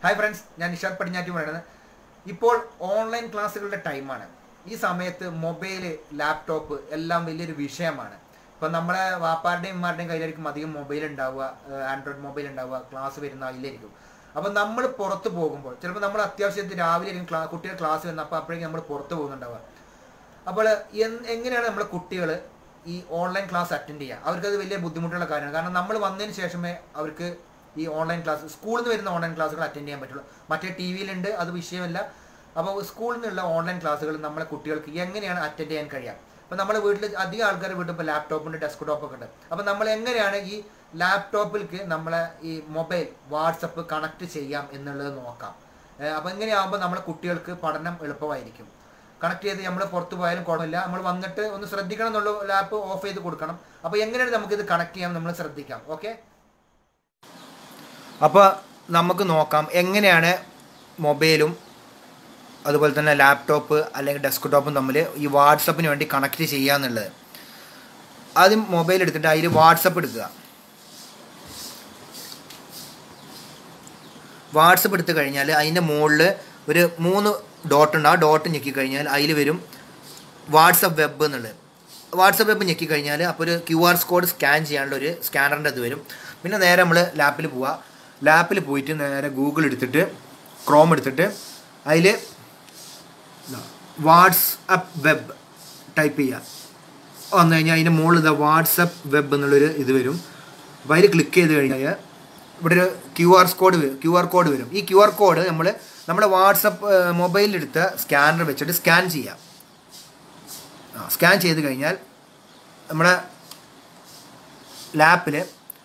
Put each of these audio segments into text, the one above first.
hi friends ഞാൻ നിഷാദ് പടിഞ്ഞാറ്റി പറയുന്നത് ഇപ്പോൾ ഓൺലൈൻ ക്ലാസ്സുകളുടെ ടൈമാണ് ഈ സമയത്ത് മൊബൈൽ ലാപ്ടോപ്പ് എല്ലാം വലിയൊരു വിഷയമാണ് ഇപ്പം നമ്മളെ വാപ്പാരുടെയും ഉമ്മാരുടെയും കയ്യിലായിരിക്കും അധികം മൊബൈൽ ഉണ്ടാവുക ആൻഡ്രോയിഡ് മൊബൈൽ ഉണ്ടാവുക ക്ലാസ് വരുന്ന അതിലായിരിക്കും അപ്പം നമ്മൾ പുറത്ത് പോകുമ്പോൾ ചിലപ്പോൾ നമ്മൾ അത്യാവശ്യത്തിൽ രാവിലെ ആയിരിക്കും ക്ലാ കുട്ടികൾ ക്ലാസ് വരുന്നത് അപ്പോൾ അപ്പോഴേക്കും നമ്മൾ പുറത്ത് പോകുന്നുണ്ടാവുക അപ്പോൾ എൻ- എങ്ങനെയാണ് നമ്മുടെ കുട്ടികൾ ഈ ഓൺലൈൻ ക്ലാസ് അറ്റൻഡ് ചെയ്യുക അവർക്കത് വലിയ ബുദ്ധിമുട്ടുള്ള കാര്യമാണ് കാരണം നമ്മൾ വന്നതിന് ശേഷമേ അവർക്ക് ഈ ഓൺലൈൻ ക്ലാസ് സ്കൂളിൽ നിന്ന് വരുന്ന ഓൺലൈൻ ക്ലാസ്സുകൾ അറ്റൻഡ് ചെയ്യാൻ പറ്റുള്ളൂ മറ്റേ ടി വിയിലുണ്ട് അത് വിഷയമല്ല അപ്പോൾ സ്കൂളിൽ നിന്നുള്ള ഓൺലൈൻ ക്ലാസ്സുകൾ നമ്മളെ കുട്ടികൾക്ക് എങ്ങനെയാണ് അറ്റൻഡ് ചെയ്യാൻ കഴിയുക അപ്പോൾ നമ്മുടെ വീട്ടിൽ അധികം ആൾക്കാരുടെ വീട്ടിൽ ഇപ്പോൾ ലാപ്ടോപ്പുണ്ട് ഡെസ്ക്ടോപ്പ് ഒക്കെ ഉണ്ട് അപ്പോൾ നമ്മൾ എങ്ങനെയാണ് ഈ ലാപ്ടോപ്പിലേക്ക് നമ്മളെ ഈ മൊബൈൽ വാട്സപ്പ് കണക്ട് ചെയ്യാം എന്നുള്ളത് നോക്കാം അപ്പോൾ എങ്ങനെയാകുമ്പോൾ നമ്മളെ കുട്ടികൾക്ക് പഠനം എളുപ്പമായിരിക്കും കണക്ട് ചെയ്ത് നമ്മൾ പുറത്ത് പോയാലും കുഴപ്പമില്ല നമ്മൾ വന്നിട്ട് ഒന്ന് ശ്രദ്ധിക്കണം എന്നുള്ള ലാപ്പ് ഓഫ് ചെയ്ത് കൊടുക്കണം അപ്പോൾ എങ്ങനെയാണ് നമുക്കിത് കണക്ട് ചെയ്യാം നമ്മൾ ശ്രദ്ധിക്കാം ഓക്കെ അപ്പോൾ നമുക്ക് നോക്കാം എങ്ങനെയാണ് മൊബൈലും അതുപോലെ തന്നെ ലാപ്ടോപ്പ് അല്ലെങ്കിൽ ഡെസ്ക്ടോപ്പും തമ്മിൽ ഈ വാട്സപ്പിന് വേണ്ടി കണക്ട് ചെയ്യുക എന്നുള്ളത് ആദ്യം മൊബൈൽ എടുത്തിട്ട് അതിൽ വാട്സപ്പ് എടുക്കുക വാട്സപ്പ് എടുത്തു കഴിഞ്ഞാൽ അതിൻ്റെ മുകളിൽ ഒരു മൂന്ന് ഡോട്ട് ഉണ്ട് ആ ഡോട്ട് ഞെക്കി കഴിഞ്ഞാൽ അതിൽ വരും വാട്സപ്പ് വെബ് എന്നുള്ളത് വാട്സപ്പ് വെബ് ഞെക്കി കഴിഞ്ഞാൽ അപ്പോൾ ഒരു ക്യു ആർ കോഡ് സ്കാൻ ചെയ്യാനുള്ള ഒരു സ്കാനറിൻ്റെ ഇത് വരും പിന്നെ നേരെ നമ്മൾ ലാപ്പിൽ പോവുക ലാപ്പിൽ പോയിട്ട് നേരെ ഗൂഗിൾ എടുത്തിട്ട് ക്രോം എടുത്തിട്ട് അതിൽ വാട്സ്ആപ്പ് വെബ് ടൈപ്പ് ചെയ്യുക വന്നു കഴിഞ്ഞാൽ അതിൻ്റെ മുകളിൽ ഇതാ വാട്സപ്പ് വെബ് എന്നുള്ളൊരു ഇത് വരും അപ്പോൾ അതിൽ ക്ലിക്ക് ചെയ്ത് കഴിഞ്ഞാൽ ഇവിടെ ഒരു ക്യു ആർ കോഡ് വരും ക്യു ആർ കോഡ് വരും ഈ ക്യു ആർ കോഡ് നമ്മൾ നമ്മുടെ വാട്സപ്പ് മൊബൈലിലെടുത്ത സ്കാനർ വെച്ചിട്ട് സ്കാൻ ചെയ്യാം സ്കാൻ ചെയ്ത് കഴിഞ്ഞാൽ നമ്മുടെ ലാപ്പിൽ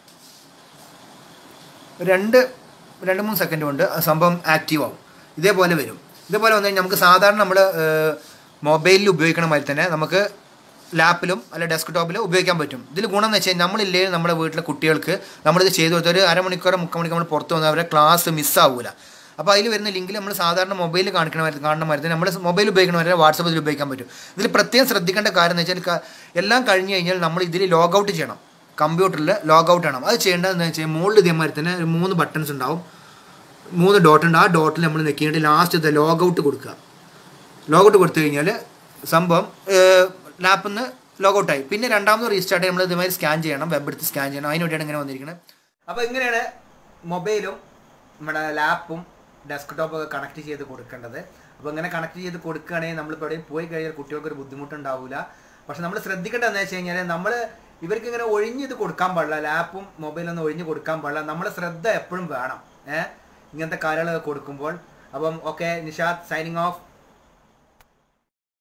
രണ്ട് രണ്ട് മൂന്ന് സെക്കൻഡ് കൊണ്ട് ആ സംഭവം ആക്റ്റീവ് ആവും ഇതേപോലെ വരും ഇതേപോലെ വന്നു കഴിഞ്ഞാൽ നമുക്ക് സാധാരണ നമ്മൾ മൊബൈലിൽ ഉപയോഗിക്കണ മാതിരി തന്നെ നമുക്ക് ലാപ്പിലും അല്ല ഡെസ്ക്ടോപ്പിലും ഉപയോഗിക്കാൻ പറ്റും ഇതിൽ ഗുണം എന്ന് വെച്ചാൽ നമ്മളില്ലേ നമ്മുടെ വീട്ടിലെ കുട്ടികൾക്ക് നമ്മളിത് ചെയ്തു കൊടുത്ത ഒരു അരമണിക്കൂറോ മുക്കാൽ മണിക്കൂർ നമ്മൾ പുറത്ത് വന്നാൽ അവരുടെ ക്ലാസ് മിസ്സാവില്ല അപ്പോൾ അതിൽ വരുന്ന ലിങ്കിൽ നമ്മൾ സാധാരണ മൊബൈലിൽ കാണിക്കണ മാതിരി കാണുന്ന മാതിരി തന്നെ നമ്മൾ മൊബൈൽ ഉപയോഗിക്കണ മാതിരി വാട്സപ്പിൽ ഉപയോഗിക്കാൻ പറ്റും ഇതിൽ പ്രത്യേകം ശ്രദ്ധിക്കേണ്ട കാര്യം എന്ന് വെച്ചാൽ ക- എല്ലാം കഴിഞ്ഞ് കഴിഞ്ഞാൽ നമ്മൾ ഇതിൽ ലോഗ് ഔട്ട് ചെയ്യണം കമ്പ്യൂട്ടറിൽ ലോഗ് ഔട്ട് ചെയ്യണം അത് ചെയ്യേണ്ടതെന്ന് വെച്ചാൽ മുകളിൽ ഇതേമാതിരി തന്നെ ഒരു മൂന്ന് ബട്ടൺസ് ഉണ്ടാവും മൂന്ന് ഡോട്ട് ഉണ്ട് ആ ഡോട്ടിൽ നമ്മൾ നെക്കിയിട്ട് ലാസ്റ്റ് ലോഗ് ഔട്ട് കൊടുക്കുക ലോഗ് ഔട്ട് കൊടുത്തു കഴിഞ്ഞാൽ സംഭവം ലാപ്പിൽ നിന്ന് ലോഗ് ഔട്ടായി പിന്നെ രണ്ടാമത് റീസ്റ്റാർട്ട് നമ്മൾ ഇതുമാതിരി സ്കാൻ ചെയ്യണം വെബ് എടുത്ത് സ്കാൻ ചെയ്യണം അതിന് വേണ്ടിയാണ് ഇങ്ങനെ വന്നിരിക്കുന്നത് അപ്പോൾ ഇങ്ങനെയാണ് മൊബൈലും നമ്മുടെ ലാപ്പും ഡെസ്ക്ടോപ്പ് ഒക്കെ കണക്ട് ചെയ്ത് കൊടുക്കേണ്ടത് അപ്പോൾ ഇങ്ങനെ കണക്ട് ചെയ്ത് കൊടുക്കുകയാണെങ്കിൽ നമ്മളിപ്പോൾ എവിടെയും പോയി കഴിഞ്ഞാൽ കുട്ടികൾക്ക് ഒരു ബുദ്ധിമുട്ടുണ്ടാവില്ല പക്ഷെ നമ്മൾ ശ്രദ്ധിക്കേണ്ടത് എന്താ വെച്ച് കഴിഞ്ഞാൽ നമ്മൾ ഇവർക്ക് ഇങ്ങനെ ഒഴിഞ്ഞ് ഇത് കൊടുക്കാൻ പാടില്ല ലാപ്പും മൊബൈലൊന്നും ഒഴിഞ്ഞ് കൊടുക്കാൻ പാടില്ല നമ്മളെ ശ്രദ്ധ എപ്പോഴും വേണം ഏഹ് ഇങ്ങനത്തെ കാര്യങ്ങളൊക്കെ കൊടുക്കുമ്പോൾ അപ്പം ഓക്കെ നിഷാദ് സൈനിങ് ഓഫ്